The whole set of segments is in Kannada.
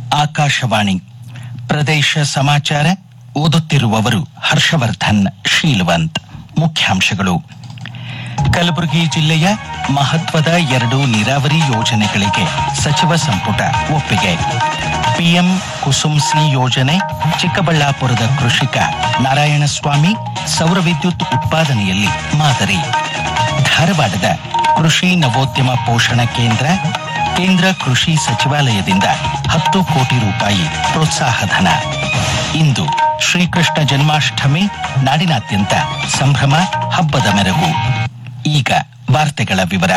ಆಕಾಶವಾಣಿ ಪ್ರದೇಶ ಸಮಾಚಾರ ಓದುತ್ತಿರುವವರು ಹರ್ಷವರ್ಧನ್ ಶೀಲವಂತ್ ಮುಖ್ಯಾಂಶಗಳು ಕಲಬುರಗಿ ಜಿಲ್ಲೆಯ ಮಹತ್ವದ ಎರಡು ನೀರಾವರಿ ಯೋಜನೆಗಳಿಗೆ ಸಚಿವ ಸಂಪುಟ ಒಪ್ಪಿಗೆ ಪಿಎಂ ಕುಸುಮ್ ಸಿ ಯೋಜನೆ ಚಿಕ್ಕಬಳ್ಳಾಪುರದ ಕೃಷಿಕ ನಾರಾಯಣಸ್ವಾಮಿ ಸೌರ ವಿದ್ಯುತ್ ಉತ್ಪಾದನೆಯಲ್ಲಿ ಮಾದರಿ ಧಾರವಾಡದ ಕೃಷಿ ನವೋದ್ಯಮ ಪೋಷಣ ಕೇಂದ್ರ ಕೇಂದ್ರ ಕೃಷಿ ಸಚಿವಾಲಯದಿಂದ ಹತ್ತು ಕೋಟಿ ರೂಪಾಯಿ ಪ್ರೋತ್ಸಾಹಧನ ಇಂದು ಶ್ರೀಕೃಷ್ಣ ಜನ್ಮಾಷ್ಟಮಿ ನಾಡಿನಾದ್ಯಂತ ಸಂಭ್ರಮ ಹಬ್ಬದ ಮೆರಗು ಈಗ ವಾರ್ತೆಗಳ ವಿವರ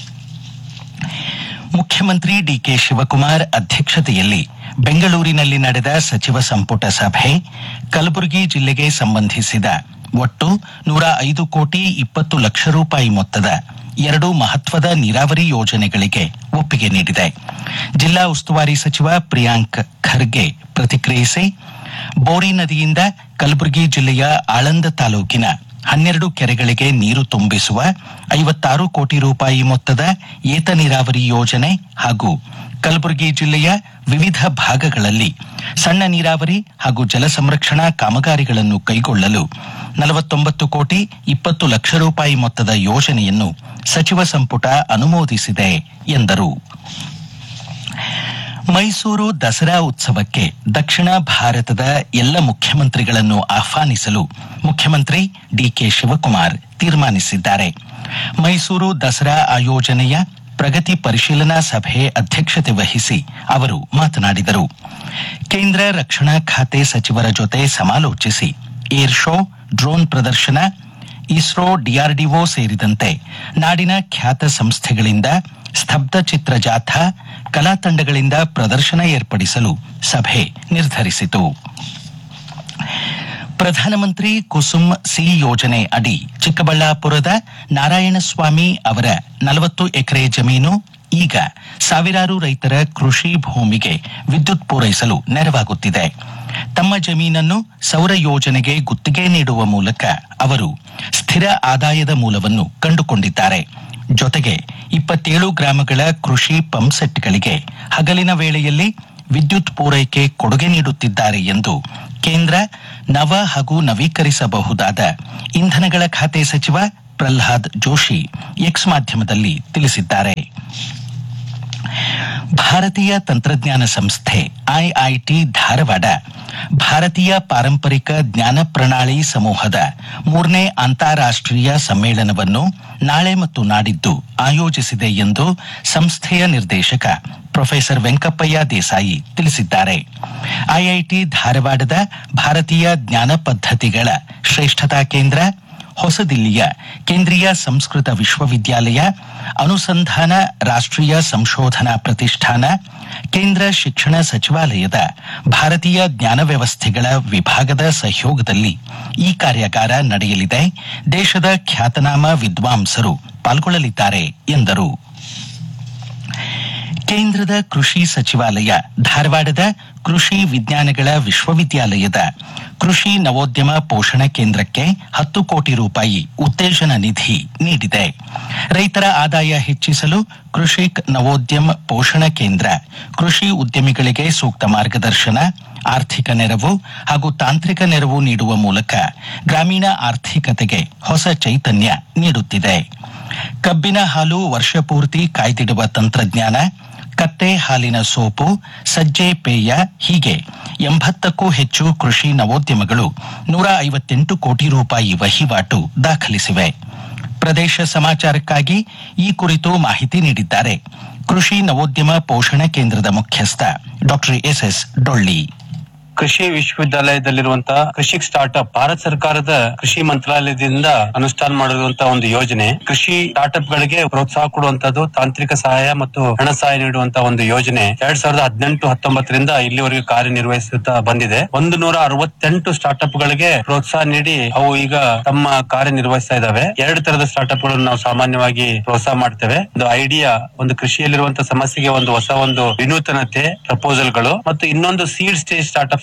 ಮುಖ್ಯಮಂತ್ರಿ ಡಿಕೆ ಶಿವಕುಮಾರ್ ಅಧ್ಯಕ್ಷತೆಯಲ್ಲಿ ಬೆಂಗಳೂರಿನಲ್ಲಿ ನಡೆದ ಸಚಿವ ಸಂಪುಟ ಸಭೆ ಕಲಬುರಗಿ ಜಿಲ್ಲೆಗೆ ಸಂಬಂಧಿಸಿದ ಒಟ್ಟು ನೂರ ಐದು ಕೋಟಿ ಇಪ್ಪತ್ತು ಲಕ್ಷ ರೂಪಾಯಿ ಮೊತ್ತದ ಎರಡು ಮಹತ್ವದ ನೀರಾವರಿ ಯೋಜನೆಗಳಿಗೆ ಒಪ್ಪಿಗೆ ನೀಡಿದೆ ಜಿಲ್ಲಾ ಉಸ್ತುವಾರಿ ಸಚಿವ ಪ್ರಿಯಾಂಕ್ ಖರ್ಗೆ ಪ್ರತಿಕ್ರಿಯಿಸಿ ಬೋರಿ ನದಿಯಿಂದ ಕಲಬುರಗಿ ಜಿಲ್ಲೆಯ ಆಳಂದ ತಾಲೂಕಿನ ಹನ್ನೆರಡು ಕೆರೆಗಳಿಗೆ ನೀರು ತುಂಬಿಸುವ ಐವತ್ತಾರು ಕೋಟಿ ರೂಪಾಯಿ ಮೊತ್ತದ ಏತ ನೀರಾವರಿ ಯೋಜನೆ ಹಾಗೂ ಕಲಬುರಗಿ ಜಿಲ್ಲೆಯ ವಿವಿಧ ಭಾಗಗಳಲ್ಲಿ ಸಣ್ಣ ನೀರಾವರಿ ಹಾಗೂ ಜಲ ಸಂರಕ್ಷಣಾ ಕಾಮಗಾರಿಗಳನ್ನು ಕೈಗೊಳ್ಳಲು ನಲವತ್ತೊಂಬತ್ತು ಕೋಟಿ ಇಪ್ಪತ್ತು ಲಕ್ಷ ರೂಪಾಯಿ ಮೊತ್ತದ ಯೋಜನೆಯನ್ನು ಸಚಿವ ಸಂಪುಟ ಅನುಮೋದಿಸಿದೆ ಎಂದರು ಮೈಸೂರು ದಸರಾ ಉತ್ಸವಕ್ಕೆ ದಕ್ಷಿಣ ಭಾರತದ ಎಲ್ಲ ಮುಖ್ಯಮಂತ್ರಿಗಳನ್ನು ಆಹ್ವಾನಿಸಲು ಮುಖ್ಯಮಂತ್ರಿ ಡಿಕೆ ಶಿವಕುಮಾರ್ ತೀರ್ಮಾನಿಸಿದ್ದಾರೆ ಮೈಸೂರು ದಸರಾ ಆಯೋಜನೆಯ ಪ್ರಗತಿ ಪರಿಶೀಲನಾ ಸಭೆ ಅಧ್ಯಕ್ಷತೆ ವಹಿಸಿ ಅವರು ಮಾತನಾಡಿದರು ಕೇಂದ್ರ ರಕ್ಷಣಾ ಖಾತೆ ಸಚಿವರ ಜೊತೆ ಸಮಾಲೋಚಿಸಿ ಏರ್ ಶೋ ಡ್ರೋನ್ ಪ್ರದರ್ಶನ ಇಸ್ರೋ ಡಿಆರ್ಡಿಒ ಸೇರಿದಂತೆ ನಾಡಿನ ಖ್ಯಾತ ಸಂಸ್ಥೆಗಳಿಂದ ಸ್ತಬ್ಧ ಚಿತ್ರ ಜಾಥಾ ಕಲಾ ತಂಡಗಳಿಂದ ಪ್ರದರ್ಶನ ಏರ್ಪಡಿಸಲು ಸಭೆ ನಿರ್ಧರಿಸಿತು ಪ್ರಧಾನಮಂತ್ರಿ ಕುಸುಮ್ ಸಿ ಯೋಜನೆ ಅಡಿ ಚಿಕ್ಕಬಳ್ಳಾಪುರದ ನಾರಾಯಣಸ್ವಾಮಿ ಅವರ ನಲವತ್ತು ಎಕರೆ ಜಮೀನು ಈಗ ಸಾವಿರಾರು ರೈತರ ಕೃಷಿ ಭೂಮಿಗೆ ವಿದ್ಯುತ್ ಪೂರೈಸಲು ನೆರವಾಗುತ್ತಿದೆ ತಮ್ಮ ಜಮೀನನ್ನು ಸೌರ ಯೋಜನೆಗೆ ಗುತ್ತಿಗೆ ನೀಡುವ ಮೂಲಕ ಅವರು ಸ್ಥಿರ ಆದಾಯದ ಮೂಲವನ್ನು ಕಂಡುಕೊಂಡಿದ್ದಾರೆ ಜೊತೆಗೆ ಇಪ್ಪತ್ತೇಳು ಗ್ರಾಮಗಳ ಕೃಷಿ ಪಂಪ್ಸೆಟ್ಗಳಿಗೆ ಹಗಲಿನ ವೇಳೆಯಲ್ಲಿ ವಿದ್ಯುತ್ ಪೂರೈಕೆ ಕೊಡುಗೆ ನೀಡುತ್ತಿದ್ದಾರೆ ಎಂದು ಕೇಂದ್ರ ನವ ಹಾಗೂ ನವೀಕರಿಸಬಹುದಾದ ಇಂಧನಗಳ ಖಾತೆ ಸಚಿವ ಪ್ರಹ್ಲಾದ್ ಜೋಶಿ ಎಕ್ಸ್ ಮಾಧ್ಯಮದಲ್ಲಿ ತಿಳಿಸಿದ್ದಾರೆ ಭಾರತೀಯ ತಂತ್ರಜ್ಞಾನ ಸಂಸ್ಥೆ ಐಐಟಿ ಧಾರವಾಡ ಭಾರತೀಯ ಪಾರಂಪರಿಕ ಜ್ಞಾನ ಪ್ರಣಾಳಿ ಸಮೂಹದ ಮೂರನೇ ಅಂತಾರಾಷ್ಟ್ರೀಯ ಸಮ್ಮೇಳನವನ್ನು ನಾಳೆ ಮತ್ತು ನಾಡಿದ್ದು ಆಯೋಜಿಸಿದೆ ಎಂದು ಸಂಸ್ಥೆಯ ನಿರ್ದೇಶಕ ಪ್ರೊಫೆಸರ್ ವೆಂಕಪ್ಪಯ್ಯ ದೇಸಾಯಿ ತಿಳಿಸಿದ್ದಾರೆ ಐಐಟಿ ಧಾರವಾಡದ ಭಾರತೀಯ ಜ್ಞಾನ ಪದ್ಧತಿಗಳ ಶ್ರೇಷ್ಠತಾ ಕೇಂದ್ರ ಹೊಸದಿಲ್ಲಿಯ ಕೇಂದ್ರೀಯ ಸಂಸ್ಕೃತ ವಿಶ್ವವಿದ್ಯಾಲಯ ಅನುಸಂಧಾನ ರಾಷ್ಟ್ರೀಯ ಸಂಶೋಧನಾ ಪ್ರತಿಷ್ಠಾನ ಕೇಂದ್ರ ಶಿಕ್ಷಣ ಸಚಿವಾಲಯದ ಭಾರತೀಯ ಜ್ಞಾನ ವ್ಯವಸ್ಥೆಗಳ ವಿಭಾಗದ ಸಹಯೋಗದಲ್ಲಿ ಈ ಕಾರ್ಯಾಗಾರ ನಡೆಯಲಿದೆ ದೇಶದ ಖ್ಯಾತನಾಮ ವಿದ್ವಾಂಸರು ಪಾಲ್ಗೊಳ್ಳಲಿದ್ದಾರೆ ಎಂದರು ಕೇಂದ್ರದ ಕೃಷಿ ಸಚಿವಾಲಯ ಧಾರವಾಡದ ಕೃಷಿ ವಿಜ್ಞಾನಗಳ ವಿಶ್ವವಿದ್ಯಾಲಯದ ಕೃಷಿ ನವೋದ್ಯಮ ಪೋಷಣ ಕೇಂದ್ರಕ್ಕೆ ಹತ್ತು ಕೋಟಿ ರೂಪಾಯಿ ಉತ್ತೇಜನ ನಿಧಿ ನೀಡಿದೆ ರೈತರ ಆದಾಯ ಹೆಚ್ಚಿಸಲು ಕೃಷಿಕ್ ನವೋದ್ಯಮ ಪೋಷಣ ಕೇಂದ್ರ ಕೃಷಿ ಉದ್ಯಮಿಗಳಿಗೆ ಸೂಕ್ತ ಮಾರ್ಗದರ್ಶನ ಆರ್ಥಿಕ ನೆರವು ಹಾಗೂ ತಾಂತ್ರಿಕ ನೆರವು ನೀಡುವ ಮೂಲಕ ಗ್ರಾಮೀಣ ಆರ್ಥಿಕತೆಗೆ ಹೊಸ ಚೈತನ್ಯ ನೀಡುತ್ತಿದೆ ಕಬ್ಬಿನ ಹಾಲು ವರ್ಷಪೂರ್ತಿ ಕಾಯ್ದಿಡುವ ತಂತ್ರಜ್ಞಾನ ಕತ್ತೆ ಹಾಲಿನ ಸೋಪು ಸಜ್ಜೆ ಪೇಯ ಹೀಗೆ ಎಂಬತ್ತಕ್ಕೂ ಹೆಚ್ಚು ಕೃಷಿ ನವೋದ್ಯಮಗಳು ನೂರ ಐವತ್ತೆಂಟು ಕೋಟಿ ರೂಪಾಯಿ ವಹಿವಾಟು ದಾಖಲಿಸಿವೆ ಪ್ರದೇಶ ಸಮಾಚಾರಕ್ಕಾಗಿ ಈ ಕುರಿತು ಮಾಹಿತಿ ನೀಡಿದ್ದಾರೆ ಕೃಷಿ ನವೋದ್ಯಮ ಪೋಷಣ ಕೇಂದ್ರದ ಮುಖ್ಯಸ್ಥ ಡಾಕ್ಟರ್ ಎಸ್ಎಸ್ ಡೊಳ್ಳಿ ಕೃಷಿ ವಿಶ್ವವಿದ್ಯಾಲಯದಲ್ಲಿರುವಂತಹ ಕೃಷಿ ಸ್ಟಾರ್ಟ್ಅಪ್ ಭಾರತ ಸರ್ಕಾರದ ಕೃಷಿ ಮಂತ್ರಾಲಯದಿಂದ ಅನುಷ್ಠಾನ ಮಾಡಿರುವಂತಹ ಒಂದು ಯೋಜನೆ ಕೃಷಿ ಸ್ಟಾರ್ಟ್ಅಪ್ ಗಳಿಗೆ ಪ್ರೋತ್ಸಾಹ ಕೊಡುವಂತದ್ದು ತಾಂತ್ರಿಕ ಸಹಾಯ ಮತ್ತು ಹಣ ಸಹಾಯ ನೀಡುವಂತಹ ಒಂದು ಯೋಜನೆ ಎರಡ್ ಸಾವಿರದ ಹದಿನೆಂಟು ಹತ್ತೊಂಬತ್ತರಿಂದ ಇಲ್ಲಿವರೆಗೆ ಕಾರ್ಯನಿರ್ವಹಿಸುತ್ತಾ ಬಂದಿದೆ ಒಂದು ನೂರ ಅರವತ್ತೆಂಟು ಸ್ಟಾರ್ಟ್ಅಪ್ ಗಳಿಗೆ ಪ್ರೋತ್ಸಾಹ ನೀಡಿ ಅವು ಈಗ ತಮ್ಮ ಕಾರ್ಯನಿರ್ವಹಿಸ್ತಾ ಇದಾವೆ ಎರಡು ತರದ ಸ್ಟಾರ್ಟ್ಅಪ್ ಗಳನ್ನು ನಾವು ಸಾಮಾನ್ಯವಾಗಿ ಪ್ರೋತ್ಸಾಹ ಮಾಡ್ತೇವೆ ಒಂದು ಐಡಿಯಾ ಒಂದು ಕೃಷಿಯಲ್ಲಿರುವಂತಹ ಸಮಸ್ಯೆಗೆ ಒಂದು ಹೊಸ ಒಂದು ವಿನೂತನತೆ ಪ್ರಪೋಸಲ್ ಗಳು ಮತ್ತು ಇನ್ನೊಂದು ಸೀಡ್ ಸ್ಟೇಜ್ ಸ್ಟಾರ್ಟ್ಅಪ್ಸ್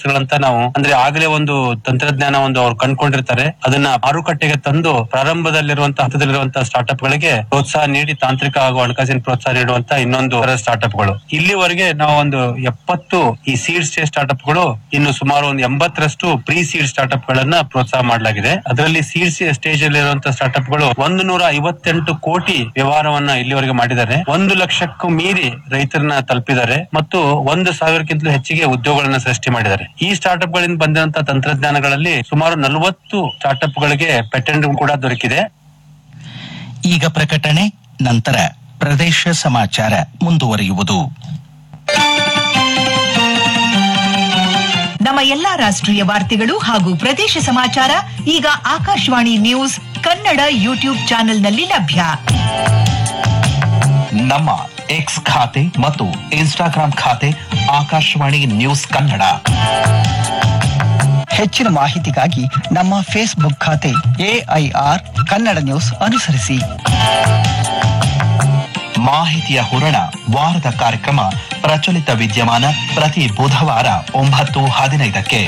ಗಳಂತ ನಾವು ಅಂದ್ರೆ ಆಗಲೇ ಒಂದು ತಂತ್ರಜ್ಞಾನ ಒಂದು ಅವ್ರು ಕಂಡ್ಕೊಂಡಿರ್ತಾರೆ ಅದನ್ನ ಮಾರುಕಟ್ಟೆಗೆ ತಂದು ಪ್ರಾರಂಭದಲ್ಲಿರುವಂತಹ ಹಂತದಲ್ಲಿರುವಂತಹ ಸ್ಟಾರ್ಟ್ಅಪ್ ಗಳಿಗೆ ಪ್ರೋತ್ಸಾಹ ನೀಡಿ ತಾಂತ್ರಿಕ ಹಾಗೂ ಹಣಕಾಸಿನ ಪ್ರೋತ್ಸಾಹ ನೀಡುವಂತ ಇನ್ನೊಂದು ಸ್ಟಾರ್ಟ್ಅಪ್ ಗಳು ಇಲ್ಲಿವರೆಗೆ ನಾವು ಒಂದು ಎಪ್ಪತ್ತು ಈ ಸೀಡ್ ಸ್ಟೇಜ್ ಸ್ಟಾರ್ಟ್ಅಪ್ ಗಳು ಇನ್ನು ಸುಮಾರು ಒಂದು ಎಂಬತ್ತರಷ್ಟು ಪ್ರೀ ಸೀಡ್ ಸ್ಟಾರ್ಟ್ಅಪ್ ಗಳನ್ನ ಪ್ರೋತ್ಸಾಹ ಮಾಡಲಾಗಿದೆ ಅದರಲ್ಲಿ ಸೀಡ್ ಸ್ಟೇಜ್ ಅಲ್ಲಿರುವಂತಹ ಸ್ಟಾರ್ಟ್ಅಪ್ ಗಳು ಒಂದು ನೂರ ಐವತ್ತೆಂಟು ಕೋಟಿ ವ್ಯವಹಾರವನ್ನ ಇಲ್ಲಿವರೆಗೆ ಮಾಡಿದ್ದಾರೆ ಒಂದು ಲಕ್ಷಕ್ಕೂ ಮೀರಿ ರೈತರನ್ನ ತಲುಪಿದ್ದಾರೆ ಮತ್ತು ಒಂದು ಸಾವಿರಕ್ಕಿಂತಲೂ ಹೆಚ್ಚಿಗೆ ಉದ್ಯೋಗಗಳನ್ನ ಸೃಷ್ಟಿ ಮಾಡಿದ್ದಾರೆ ಈ ಸ್ಟಾರ್ಟ್ಅಪ್ ಗಳಿಂದ ಬಂದಂತಹ ತಂತ್ರಜ್ಞಾನಗಳಲ್ಲಿ ಸುಮಾರು ನಲವತ್ತು ಸ್ಟಾರ್ಟ್ಅಪ್ ಗಳಿಗೆ ಪೇಟೆಂಟ್ ಕೂಡ ದೊರಕಿದೆ ಈಗ ಪ್ರಕಟಣೆ ನಂತರ ಪ್ರದೇಶ ಸಮಾಚಾರ ಮುಂದುವರಿಯುವುದು ನಮ್ಮ ಎಲ್ಲಾ ರಾಷ್ಟ್ರೀಯ ವಾರ್ತೆಗಳು ಹಾಗೂ ಪ್ರದೇಶ ಸಮಾಚಾರ ಈಗ ಆಕಾಶವಾಣಿ ನ್ಯೂಸ್ ಕನ್ನಡ ಯೂಟ್ಯೂಬ್ ಚಾನೆಲ್ನಲ್ಲಿ ಲಭ್ಯ ನಮ್ಮ ಎಕ್ಸ್ ಖಾತೆ ಮತ್ತು ಇನ್ಸ್ಟಾಗ್ರಾಂ ಖಾತೆ ಆಕಾಶವಾಣಿ ನ್ಯೂಸ್ ಕನ್ನಡ ಹೆಚ್ಚಿನ ಮಾಹಿತಿಗಾಗಿ ನಮ್ಮ ಫೇಸ್ಬುಕ್ ಖಾತೆ ಎಐಆರ್ ಕನ್ನಡ ನ್ಯೂಸ್ ಅನುಸರಿಸಿ ಮಾಹಿತಿಯ ಹೂರಣ ವಾರದ ಕಾರ್ಯಕ್ರಮ ಪ್ರಚಲಿತ ವಿದ್ಯಮಾನ ಪ್ರತಿ ಬುಧವಾರ ಒಂಬತ್ತು ಹದಿನೈದಕ್ಕೆ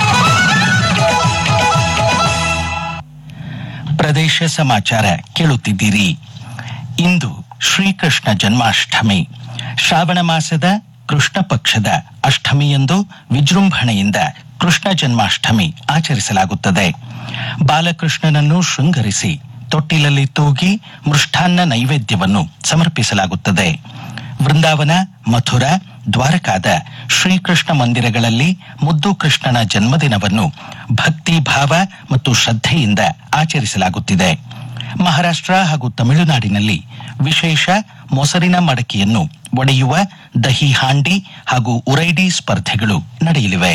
ಪ್ರದೇಶ ಸಮಾಚಾರ ಕೇಳುತ್ತಿದ್ದೀರಿ ಇಂದು ಶ್ರೀಕೃಷ್ಣ ಜನ್ಮಾಷ್ಟಮಿ ಶ್ರಾವಣ ಮಾಸದ ಕೃಷ್ಣ ಪಕ್ಷದ ಅಷ್ಟಮಿಯಂದು ವಿಜೃಂಭಣೆಯಿಂದ ಕೃಷ್ಣ ಜನ್ಮಾಷ್ಟಮಿ ಆಚರಿಸಲಾಗುತ್ತದೆ ಬಾಲಕೃಷ್ಣನನ್ನು ಶೃಂಗರಿಸಿ ತೊಟ್ಟಿಲಲ್ಲಿ ತೂಗಿ ಮೃಷ್ಟಾನ್ನ ನೈವೇದ್ಯವನ್ನು ಸಮರ್ಪಿಸಲಾಗುತ್ತದೆ ವೃಂದಾವನ ಮಥುರಾ ದ್ವಾರಕಾದ ಶ್ರೀಕೃಷ್ಣ ಮಂದಿರಗಳಲ್ಲಿ ಮುದ್ದು ಕೃಷ್ಣನ ಜನ್ಮದಿನವನ್ನು ಭಕ್ತಿ ಭಾವ ಮತ್ತು ಶ್ರದ್ಧೆಯಿಂದ ಆಚರಿಸಲಾಗುತ್ತಿದೆ ಮಹಾರಾಷ್ಟ್ರ ಹಾಗೂ ತಮಿಳುನಾಡಿನಲ್ಲಿ ವಿಶೇಷ ಮೊಸರಿನ ಮಡಕೆಯನ್ನು ಒಡೆಯುವ ದಹಿ ಹಾಂಡಿ ಹಾಗೂ ಉರೈಡಿ ಸ್ಪರ್ಧೆಗಳು ನಡೆಯಲಿವೆ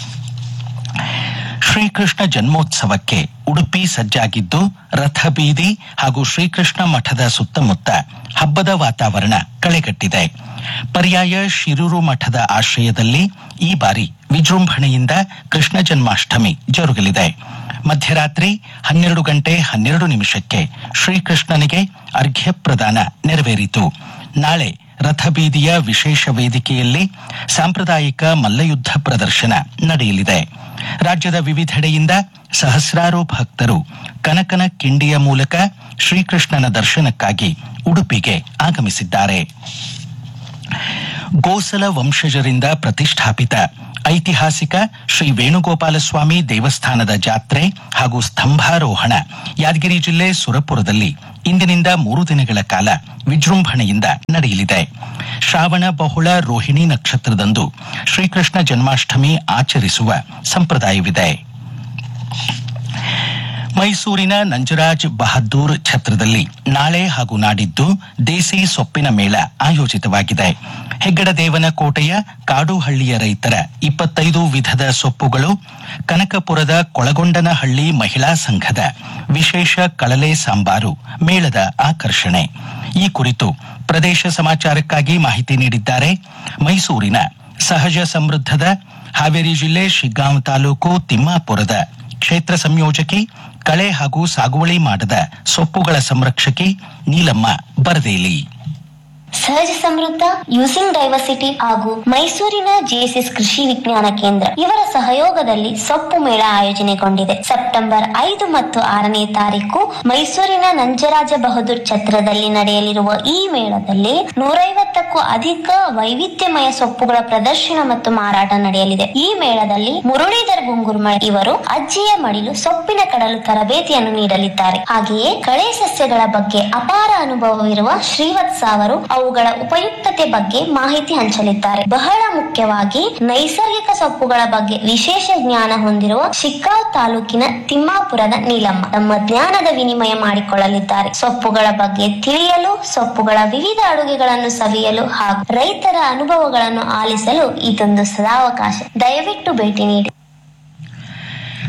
ಶ್ರೀಕೃಷ್ಣ ಜನ್ಮೋತ್ಸವಕ್ಕೆ ಉಡುಪಿ ಸಜ್ಜಾಗಿದ್ದು ರಥ ಬೀದಿ ಹಾಗೂ ಶ್ರೀಕೃಷ್ಣ ಮಠದ ಸುತ್ತಮುತ್ತ ಹಬ್ಬದ ವಾತಾವರಣ ಕಳೆಗಟ್ಟಿದೆ ಪರ್ಯಾಯ ಶಿರೂರು ಮಠದ ಆಶ್ರಯದಲ್ಲಿ ಈ ಬಾರಿ ವಿಜೃಂಭಣೆಯಿಂದ ಕೃಷ್ಣ ಜನ್ಮಾಷ್ಟಮಿ ಜರುಗಲಿದೆ ಮಧ್ಯರಾತ್ರಿ ಹನ್ನೆರಡು ಗಂಟೆ ಹನ್ನೆರಡು ನಿಮಿಷಕ್ಕೆ ಶ್ರೀಕೃಷ್ಣನಿಗೆ ಅರ್ಘ್ಯ ಪ್ರದಾನ ನೆರವೇರಿತು ನಾಳೆ ರಥಬೀದಿಯ ವಿಶೇಷ ವೇದಿಕೆಯಲ್ಲಿ ಸಾಂಪ್ರದಾಯಿಕ ಮಲ್ಲಯುದ್ಧ ಪ್ರದರ್ಶನ ನಡೆಯಲಿದೆ ರಾಜ್ಯದ ವಿವಿಧೆಡೆಯಿಂದ ಸಹಸ್ರಾರು ಭಕ್ತರು ಕನಕನ ಕಿಂಡಿಯ ಮೂಲಕ ಶ್ರೀಕೃಷ್ಣನ ದರ್ಶನಕ್ಕಾಗಿ ಉಡುಪಿಗೆ ಆಗಮಿಸಿದ್ದಾರೆ ಗೋಸಲ ವಂಶಜರಿಂದ ಪ್ರತಿಷ್ಠಾಪಿತ ಐತಿಹಾಸಿಕ ಶ್ರೀ ವೇಣುಗೋಪಾಲಸ್ವಾಮಿ ದೇವಸ್ಥಾನದ ಜಾತ್ರೆ ಹಾಗೂ ಸ್ತಂಭಾರೋಹಣ ಯಾದಗಿರಿ ಜಿಲ್ಲೆ ಸುರಪುರದಲ್ಲಿ ಇಂದಿನಿಂದ ಮೂರು ದಿನಗಳ ಕಾಲ ವಿಜೃಂಭಣೆಯಿಂದ ನಡೆಯಲಿದೆ ಶ್ರಾವಣ ಬಹುಳ ರೋಹಿಣಿ ನಕ್ಷತ್ರದಂದು ಶ್ರೀಕೃಷ್ಣ ಜನ್ಮಾಷ್ಟಮಿ ಆಚರಿಸುವ ಸಂಪ್ರದಾಯವಿದೆ ಮೈಸೂರಿನ ನಂಜರಾಜ್ ಬಹದ್ದೂರ್ ಛತ್ರದಲ್ಲಿ ನಾಳೆ ಹಾಗೂ ನಾಡಿದ್ದು ದೇಸಿ ಸೊಪ್ಪಿನ ಮೇಳ ಆಯೋಜಿತವಾಗಿದೆ ಹೆಗ್ಗಡದೇವನ ಕೋಟೆಯ ಕಾಡುಹಳ್ಳಿಯ ರೈತರ ಇಪ್ಪತ್ತೈದು ವಿಧದ ಸೊಪ್ಪುಗಳು ಕನಕಪುರದ ಕೊಳಗೊಂಡನಹಳ್ಳಿ ಮಹಿಳಾ ಸಂಘದ ವಿಶೇಷ ಕಳಲೆ ಸಾಂಬಾರು ಮೇಳದ ಆಕರ್ಷಣೆ ಈ ಕುರಿತು ಪ್ರದೇಶ ಸಮಾಚಾರಕ್ಕಾಗಿ ಮಾಹಿತಿ ನೀಡಿದ್ದಾರೆ ಮೈಸೂರಿನ ಸಹಜ ಸಮೃದ್ಧದ ಹಾವೇರಿ ಜಿಲ್ಲೆ ಶಿಗ್ಗಾಂವ್ ತಾಲೂಕು ತಿಮ್ಮಾಪುರದ ಕ್ಷೇತ್ರ ಸಂಯೋಜಕಿ ಕಳೆ ಹಾಗೂ ಸಾಗುವಳಿ ಮಾಡದ ಸೊಪ್ಪುಗಳ ಸಂರಕ್ಷಕಿ ನೀಲಮ್ಮ ಬರದೇಲಿ ಸಹಜ ಸಮೃದ್ಧ ಯೂಸಿಂಗ್ ಡೈವರ್ಸಿಟಿ ಹಾಗೂ ಮೈಸೂರಿನ ಜೆಎಸ್ಎಸ್ ಕೃಷಿ ವಿಜ್ಞಾನ ಕೇಂದ್ರ ಇವರ ಸಹಯೋಗದಲ್ಲಿ ಸೊಪ್ಪು ಮೇಳ ಆಯೋಜನೆಗೊಂಡಿದೆ ಸೆಪ್ಟೆಂಬರ್ ಐದು ಮತ್ತು ಆರನೇ ತಾರೀಕು ಮೈಸೂರಿನ ನಂಜರಾಜ ಬಹದ್ದೂರ್ ಛತ್ರದಲ್ಲಿ ನಡೆಯಲಿರುವ ಈ ಮೇಳದಲ್ಲಿ ನೂರೈವತ್ತಕ್ಕೂ ಅಧಿಕ ವೈವಿಧ್ಯಮಯ ಸೊಪ್ಪುಗಳ ಪ್ರದರ್ಶನ ಮತ್ತು ಮಾರಾಟ ನಡೆಯಲಿದೆ ಈ ಮೇಳದಲ್ಲಿ ಮುರಳೀಧರ್ ಗುಂಗುರ್ಮಳ್ ಇವರು ಅಜ್ಜಿಯ ಮಡಿಲು ಸೊಪ್ಪಿನ ಕಡಲು ತರಬೇತಿಯನ್ನು ನೀಡಲಿದ್ದಾರೆ ಹಾಗೆಯೇ ಕಳೆ ಸಸ್ಯಗಳ ಬಗ್ಗೆ ಅಪಾರ ಅನುಭವವಿರುವ ಶ್ರೀವತ್ಸ ಅವರು ಅವುಗಳ ಉಪಯುಕ್ತತೆ ಬಗ್ಗೆ ಮಾಹಿತಿ ಹಂಚಲಿದ್ದಾರೆ ಬಹಳ ಮುಖ್ಯವಾಗಿ ನೈಸರ್ಗಿಕ ಸೊಪ್ಪುಗಳ ಬಗ್ಗೆ ವಿಶೇಷ ಜ್ಞಾನ ಹೊಂದಿರುವ ಶಿಗ್ಗಾಂವ್ ತಾಲೂಕಿನ ತಿಮ್ಮಾಪುರದ ನೀಲಮ್ಮ ತಮ್ಮ ಜ್ಞಾನದ ವಿನಿಮಯ ಮಾಡಿಕೊಳ್ಳಲಿದ್ದಾರೆ ಸೊಪ್ಪುಗಳ ಬಗ್ಗೆ ತಿಳಿಯಲು ಸೊಪ್ಪುಗಳ ವಿವಿಧ ಅಡುಗೆಗಳನ್ನು ಸವಿಯಲು ಹಾಗೂ ರೈತರ ಅನುಭವಗಳನ್ನು ಆಲಿಸಲು ಇದೊಂದು ಸದಾವಕಾಶ ದಯವಿಟ್ಟು ಭೇಟಿ ನೀಡಿ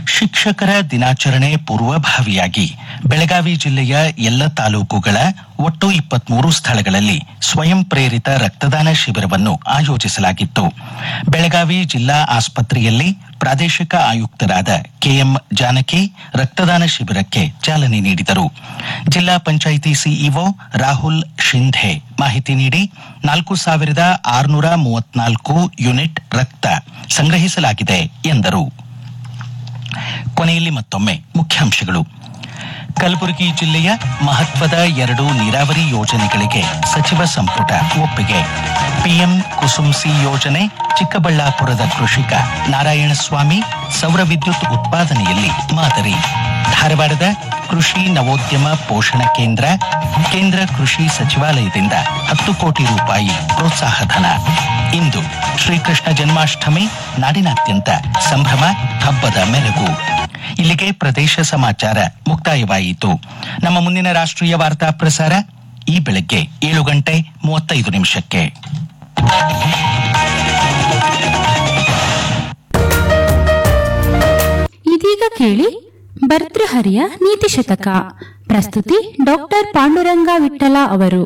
ಶಿಕ್ಷಕರ ದಿನಾಚರಣೆ ಪೂರ್ವಭಾವಿಯಾಗಿ ಬೆಳಗಾವಿ ಜಿಲ್ಲೆಯ ಎಲ್ಲ ತಾಲೂಕುಗಳ ಒಟ್ಟು ಇಪ್ಪತ್ಮೂರು ಸ್ಥಳಗಳಲ್ಲಿ ಸ್ವಯಂ ಪ್ರೇರಿತ ರಕ್ತದಾನ ಶಿಬಿರವನ್ನು ಆಯೋಜಿಸಲಾಗಿತ್ತು ಬೆಳಗಾವಿ ಜಿಲ್ಲಾ ಆಸ್ಪತ್ರೆಯಲ್ಲಿ ಪ್ರಾದೇಶಿಕ ಆಯುಕ್ತರಾದ ಕೆಎಂ ಜಾನಕಿ ರಕ್ತದಾನ ಶಿಬಿರಕ್ಕೆ ಚಾಲನೆ ನೀಡಿದರು ಜಿಲ್ಲಾ ಪಂಚಾಯಿತಿ ಸಿಇಒ ರಾಹುಲ್ ಶಿಂಧೆ ಮಾಹಿತಿ ನೀಡಿ ನಾಲ್ಕು ಸಾವಿರದ ಆರುನೂರ ಮೂವತ್ನಾಲ್ಕು ಯೂನಿಟ್ ರಕ್ತ ಸಂಗ್ರಹಿಸಲಾಗಿದೆ ಎಂದರು ಕೊನೆಯಲ್ಲಿ ಮತ್ತೊಮ್ಮೆ ಮುಖ್ಯಾಂಶಗಳು ಕಲಬುರಗಿ ಜಿಲ್ಲೆಯ ಮಹತ್ವದ ಎರಡು ನೀರಾವರಿ ಯೋಜನೆಗಳಿಗೆ ಸಚಿವ ಸಂಪುಟ ಒಪ್ಪಿಗೆ ಪಿಎಂ ಕುಸುಮ್ ಸಿ ಯೋಜನೆ ಚಿಕ್ಕಬಳ್ಳಾಪುರದ ಕೃಷಿಕ ನಾರಾಯಣಸ್ವಾಮಿ ಸೌರ ವಿದ್ಯುತ್ ಉತ್ಪಾದನೆಯಲ್ಲಿ ಮಾದರಿ ಧಾರವಾಡದ ಕೃಷಿ ನವೋದ್ಯಮ ಪೋಷಣಾ ಕೇಂದ್ರ ಕೇಂದ್ರ ಕೃಷಿ ಸಚಿವಾಲಯದಿಂದ ಹತ್ತು ಕೋಟಿ ರೂಪಾಯಿ ಪ್ರೋತ್ಸಾಹಧನ ಇಂದು ಶ್ರೀಕೃಷ್ಣ ಜನ್ಮಾಷ್ಟಮಿ ನಾಡಿನಾದ್ಯಂತ ಸಂಭ್ರಮ ಹಬ್ಬದ ಮೆರಗು ಇಲ್ಲಿಗೆ ಪ್ರದೇಶ ಸಮಾಚಾರ ಮುಕ್ತಾಯವಾಯಿತು ನಮ್ಮ ಮುಂದಿನ ರಾಷ್ಟ್ರೀಯ ವಾರ್ತಾ ಪ್ರಸಾರ ಈ ಬೆಳಗ್ಗೆ ಏಳು ಗಂಟೆ ಮೂವತ್ತೈದು ನಿಮಿಷಕ್ಕೆ ಇದೀಗ ಕೇಳಿ ಭರ್ತೃಹರಿಯ ನೀತಿ ಶತಕ ಪ್ರಸ್ತುತಿ ಡಾಕ್ಟರ್ ಪಾಂಡುರಂಗ ವಿಠಲ ಅವರು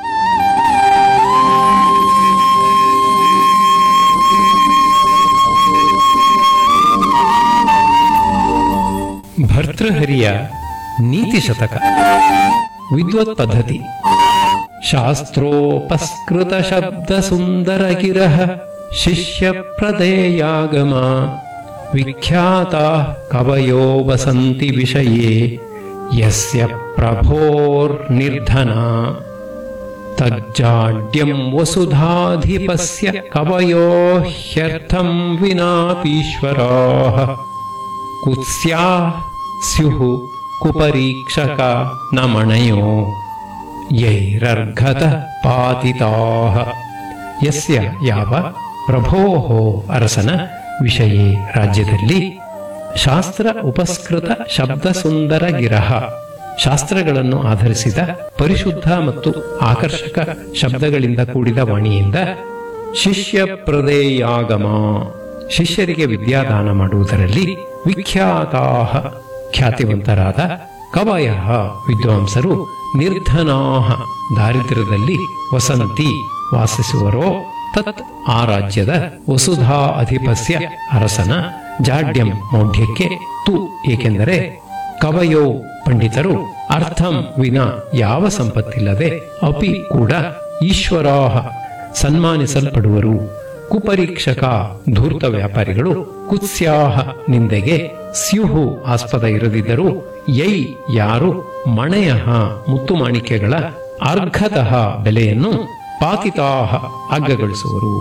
ಭರ್ತೃಹರಿಯ ನೀತಿ ಶತಕ ವಿದ್ವತ್ ಪದ್ಧತಿ ಶಾಸ್ತ್ರೋಪಸ್ಕೃತ ಶಬ್ದ ಸುಂದರ ಗಿರಹ ಶಿಷ್ಯ ಪ್ರದೇಯಾಗಮ ವಿಖ್ಯಾತ ಕವಯೋ ವಸಂತಿ ವಿಷಯೇ ಯಸ್ಯ ಪ್ರಭೋರ್ನಿರ್ಧನ ತಜ್ಜಾಡ್ಯಂ ವಸುಧಾಧಿಪಸ್ಯ ಕವಯೋ ಹ್ಯರ್ಥಂ ವಿನಾಪೀಶ್ವರಾಃ ಕುತ್ಸ್ಯಾ ಸ್ಯುಃ ಕುಪರೀಕ್ಷಕ ನ ಮಣಯೋ ಯೈರರ್ಘತ ಪಾತಿತಾಃ ಯಸ್ಯ ಯಾವ ಪ್ರಭೋಃ ಅರಸನ ವಿಷಯೇ ರಾಜ್ಯದಲ್ಲಿ ಶಾಸ್ತ್ರ ಉಪಸ್ಕೃತ ಶಬ್ದ ಸುಂದರ ಗಿರಹ ಶಾಸ್ತ್ರಗಳನ್ನು ಆಧರಿಸಿದ ಪರಿಶುದ್ಧ ಮತ್ತು ಆಕರ್ಷಕ ಶಬ್ದಗಳಿಂದ ಕೂಡಿದ ವಾಣಿಯಿಂದ ಶಿಷ್ಯ ಪ್ರದೇಯಾಗಮ ಶಿಷ್ಯರಿಗೆ ವಿದ್ಯಾದಾನ ಮಾಡುವುದರಲ್ಲಿ ವಿಖ್ಯಾತಾ ಖ್ಯಾತಿವಂತರಾದ ಕವಯ ವಿದ್ವಾಂಸರು ನಿರ್ಧನಾ ದಾರಿದ್ರ್ಯದಲ್ಲಿ ವಸಂತಿ ವಾಸಿಸುವರೋ ತತ್ ಆ ರಾಜ್ಯದ ವಸುಧಾ ಅಧಿಪಸ್ಯ ಅರಸನ ಜಾಡ್ಯಂ ಮೌಢ್ಯಕ್ಕೆ ತು ಏಕೆಂದರೆ ಕವಯೋ ಪಂಡಿತರು ಅರ್ಥಂ ವಿನ ಯಾವ ಸಂಪತ್ತಿಲ್ಲದೆ ಅಪಿ ಕೂಡ ಈಶ್ವರಾಹ ಸನ್ಮಾನಿಸಲ್ಪಡುವರು ಕುಪರೀಕ್ಷಕ ಧೂರ್ತ ವ್ಯಾಪಾರಿಗಳು ಕುತ್ಸ್ಯಾಹ ನಿಂದೆಗೆ ಸ್ಯುಹು ಆಸ್ಪದ ಇರದಿದ್ದರೂ ಯೈ ಯಾರು ಮಣೆಯ ಮುತ್ತು ಮಾಣಿಕ್ಯಗಳ ಅರ್ಘತಃ ಬೆಲೆಯನ್ನು ಪಾತಿತಾಹ ಅಗ್ಗಗೊಳಿಸುವರು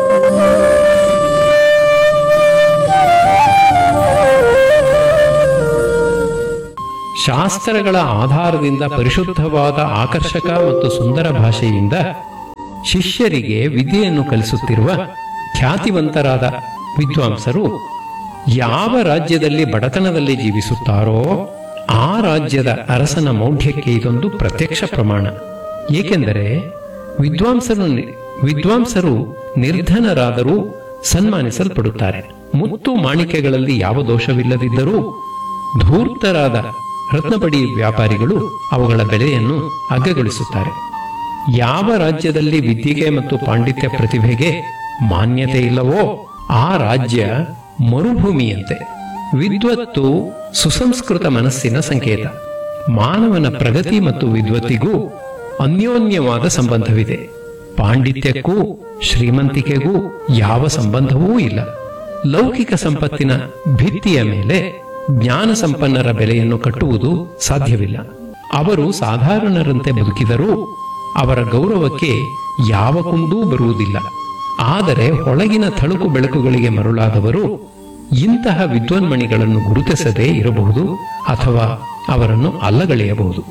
ಶಾಸ್ತ್ರಗಳ ಆಧಾರದಿಂದ ಪರಿಶುದ್ಧವಾದ ಆಕರ್ಷಕ ಮತ್ತು ಸುಂದರ ಭಾಷೆಯಿಂದ ಶಿಷ್ಯರಿಗೆ ವಿದ್ಯೆಯನ್ನು ಕಲಿಸುತ್ತಿರುವ ಖ್ಯಾತಿವಂತರಾದ ವಿದ್ವಾಂಸರು ಯಾವ ರಾಜ್ಯದಲ್ಲಿ ಬಡತನದಲ್ಲಿ ಜೀವಿಸುತ್ತಾರೋ ಆ ರಾಜ್ಯದ ಅರಸನ ಮೌಢ್ಯಕ್ಕೆ ಇದೊಂದು ಪ್ರತ್ಯಕ್ಷ ಪ್ರಮಾಣ ಏಕೆಂದರೆ ವಿದ್ವಾಂಸರು ವಿದ್ವಾಂಸರು ನಿರ್ಧನರಾದರೂ ಸನ್ಮಾನಿಸಲ್ಪಡುತ್ತಾರೆ ಮುತ್ತು ಮಾಣಿಕ್ಯಗಳಲ್ಲಿ ಯಾವ ದೋಷವಿಲ್ಲದಿದ್ದರೂ ಧೂರ್ತರಾದ ರತ್ನಪಡಿ ವ್ಯಾಪಾರಿಗಳು ಅವುಗಳ ಬೆಲೆಯನ್ನು ಅಗ್ಗಗೊಳಿಸುತ್ತಾರೆ ಯಾವ ರಾಜ್ಯದಲ್ಲಿ ವಿದ್ಯೆಗೆ ಮತ್ತು ಪಾಂಡಿತ್ಯ ಪ್ರತಿಭೆಗೆ ಮಾನ್ಯತೆ ಇಲ್ಲವೋ ಆ ರಾಜ್ಯ ಮರುಭೂಮಿಯಂತೆ ವಿದ್ವತ್ತು ಸುಸಂಸ್ಕೃತ ಮನಸ್ಸಿನ ಸಂಕೇತ ಮಾನವನ ಪ್ರಗತಿ ಮತ್ತು ವಿದ್ವತ್ತಿಗೂ ಅನ್ಯೋನ್ಯವಾದ ಸಂಬಂಧವಿದೆ ಪಾಂಡಿತ್ಯಕ್ಕೂ ಶ್ರೀಮಂತಿಕೆಗೂ ಯಾವ ಸಂಬಂಧವೂ ಇಲ್ಲ ಲೌಕಿಕ ಸಂಪತ್ತಿನ ಭಿತ್ತಿಯ ಮೇಲೆ ಜ್ಞಾನ ಸಂಪನ್ನರ ಬೆಲೆಯನ್ನು ಕಟ್ಟುವುದು ಸಾಧ್ಯವಿಲ್ಲ ಅವರು ಸಾಧಾರಣರಂತೆ ಬದುಕಿದರೂ ಅವರ ಗೌರವಕ್ಕೆ ಯಾವ ಕುಂದೂ ಬರುವುದಿಲ್ಲ ಆದರೆ ಒಳಗಿನ ಥಳುಕು ಬೆಳಕುಗಳಿಗೆ ಮರುಳಾದವರು ಇಂತಹ ವಿದ್ವನ್ಮಣಿಗಳನ್ನು ಗುರುತಿಸದೇ ಇರಬಹುದು ಅಥವಾ ಅವರನ್ನು ಅಲ್ಲಗಳೆಯಬಹುದು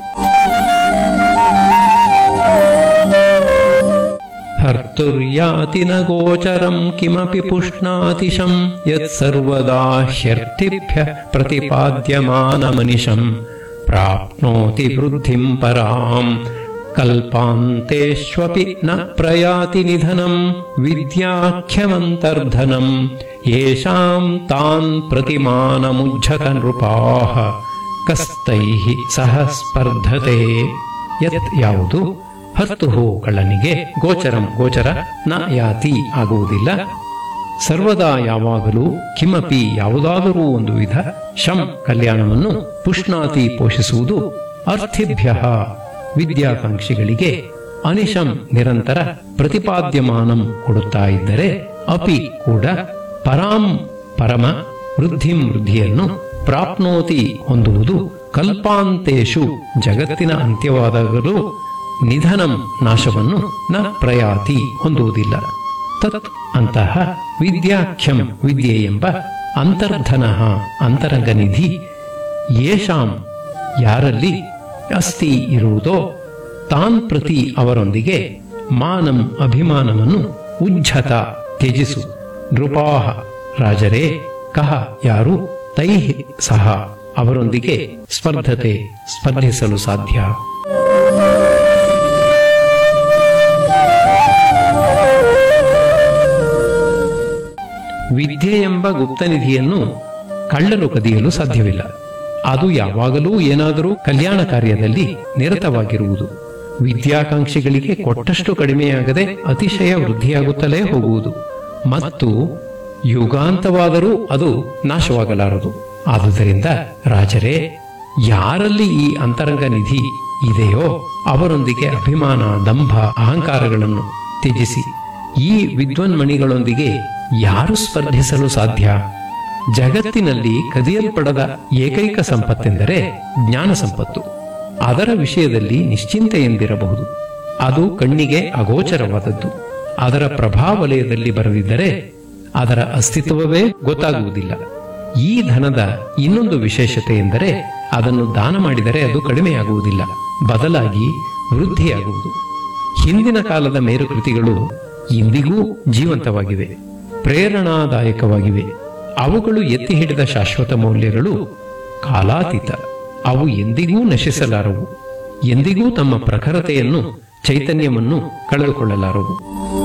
ಹರ್ತುರ್ಯಾತಿ ನ ಗೋಚರಂ ಕಿಮಪಿ ಪುಷ್ಣಾತಿಶಂ ಯತ್ಸರ್ವದಾ ಹ್ಯರ್ಥಿಭ್ಯ ಪ್ರತಿಪಾದ್ಯಮಾನಮನಿಶಂ ಪ್ರಾಪ್ನೋತಿ ವೃದ್ಧಿಂ ಪರಾಂ ಕಲ್ಪಾಂತೇಷ್ವಪಿ ನ ಪ್ರಯಾತಿ ನಿಧನಂ ವಿದ್ಯಾಖ್ಯಮಂತರ್ಧನಂ ಯೇಷಾಂ ತಾನ್ ಪ್ರತಿಮಾನಮುಜ್ಜತ ನೃಪಾಃ ಕಸ್ತೈಃ ಸಹ ಸ್ಪರ್ಧತೆ ಯತ್ ಯಾವುದು ಹತ್ತು ಹೂಗಳನಿಗೆ ಗೋಚರಂ ಗೋಚರ ನ ಯಾತಿ ಆಗುವುದಿಲ್ಲ ಸರ್ವದಾ ಯಾವಾಗಲೂ ಕಿಮಪಿ ಯಾವುದಾದರೂ ಒಂದು ವಿಧ ಶಂ ಕಲ್ಯಾಣವನ್ನು ಪುಷ್ಣಾತಿ ಪೋಷಿಸುವುದು ಅರ್ಥಿಭ್ಯ ವಿದ್ಯಾಕಾಂಕ್ಷಿಗಳಿಗೆ ಅನಿಶಂ ನಿರಂತರ ಪ್ರತಿಪಾದ್ಯಮಾನಂ ಕೊಡುತ್ತಾ ಇದ್ದರೆ ಅಪಿ ಕೂಡ ಪರಾಂ ಪರಮ ವೃದ್ಧಿಂ ವೃದ್ಧಿಯನ್ನು ಪ್ರಾಪ್ನೋತಿ ಹೊಂದುವುದು ಕಲ್ಪಾಂತೇಶು ಜಗತ್ತಿನ ಅಂತ್ಯವಾದಾಗಲೂ ನಿಧನಂ ನಾಶವನ್ನು ನ ಪ್ರಯಾತಿ ಹೊಂದುವುದಿಲ್ಲ ತತ್ ಅಂತಹ ವಿದ್ಯಾಖ್ಯಂ ವಿದ್ಯೆ ಎಂಬ ಅಂತರ್ಧನ ಅಂತರಂಗ ನಿಧಿ ಯೇಷಾಂ ಯಾರಲ್ಲಿ ಅಸ್ತಿ ಇರುವುದೋ ತಾನ್ ಪ್ರತಿ ಅವರೊಂದಿಗೆ ಮಾನಂ ಅಭಿಮಾನವನ್ನು ಉಜ್ಜತ ತ್ಯಜಿಸು ನೃಪಾಹ ರಾಜರೇ ಕಹ ಯಾರು ತೈಹ್ ಸಹ ಅವರೊಂದಿಗೆ ಸ್ಪರ್ಧತೆ ಸ್ಪರ್ಧಿಸಲು ಸಾಧ್ಯ ವಿದ್ಯೆ ಎಂಬ ಗುಪ್ತನಿಧಿಯನ್ನು ಕಳ್ಳರು ಕದಿಯಲು ಸಾಧ್ಯವಿಲ್ಲ ಅದು ಯಾವಾಗಲೂ ಏನಾದರೂ ಕಲ್ಯಾಣ ಕಾರ್ಯದಲ್ಲಿ ನಿರತವಾಗಿರುವುದು ವಿದ್ಯಾಕಾಂಕ್ಷಿಗಳಿಗೆ ಕೊಟ್ಟಷ್ಟು ಕಡಿಮೆಯಾಗದೆ ಅತಿಶಯ ವೃದ್ಧಿಯಾಗುತ್ತಲೇ ಹೋಗುವುದು ಮತ್ತು ಯುಗಾಂತವಾದರೂ ಅದು ನಾಶವಾಗಲಾರದು ಆದುದರಿಂದ ರಾಜರೇ ಯಾರಲ್ಲಿ ಈ ಅಂತರಂಗ ನಿಧಿ ಇದೆಯೋ ಅವರೊಂದಿಗೆ ಅಭಿಮಾನ ದಂಭ ಅಹಂಕಾರಗಳನ್ನು ತ್ಯಜಿಸಿ ಈ ವಿದ್ವನ್ಮಣಿಗಳೊಂದಿಗೆ ಯಾರು ಸ್ಪರ್ಧಿಸಲು ಸಾಧ್ಯ ಜಗತ್ತಿನಲ್ಲಿ ಕದಿಯಲ್ಪಡದ ಏಕೈಕ ಸಂಪತ್ತೆಂದರೆ ಜ್ಞಾನ ಸಂಪತ್ತು ಅದರ ವಿಷಯದಲ್ಲಿ ನಿಶ್ಚಿಂತೆಯೆಂದಿರಬಹುದು ಅದು ಕಣ್ಣಿಗೆ ಅಗೋಚರವಾದದ್ದು ಅದರ ಪ್ರಭಾವಲಯದಲ್ಲಿ ಬರದಿದ್ದರೆ ಅದರ ಅಸ್ತಿತ್ವವೇ ಗೊತ್ತಾಗುವುದಿಲ್ಲ ಈ ಧನದ ಇನ್ನೊಂದು ವಿಶೇಷತೆ ಎಂದರೆ ಅದನ್ನು ದಾನ ಮಾಡಿದರೆ ಅದು ಕಡಿಮೆಯಾಗುವುದಿಲ್ಲ ಬದಲಾಗಿ ವೃದ್ಧಿಯಾಗುವುದು ಹಿಂದಿನ ಕಾಲದ ಮೇರುಕೃತಿಗಳು ಇಂದಿಗೂ ಜೀವಂತವಾಗಿವೆ ಪ್ರೇರಣಾದಾಯಕವಾಗಿವೆ ಅವುಗಳು ಎತ್ತಿ ಹಿಡಿದ ಶಾಶ್ವತ ಮೌಲ್ಯಗಳು ಕಾಲಾತೀತ ಅವು ಎಂದಿಗೂ ನಶಿಸಲಾರವು ಎಂದಿಗೂ ತಮ್ಮ ಪ್ರಖರತೆಯನ್ನು ಚೈತನ್ಯವನ್ನು ಕಳೆದುಕೊಳ್ಳಲಾರವು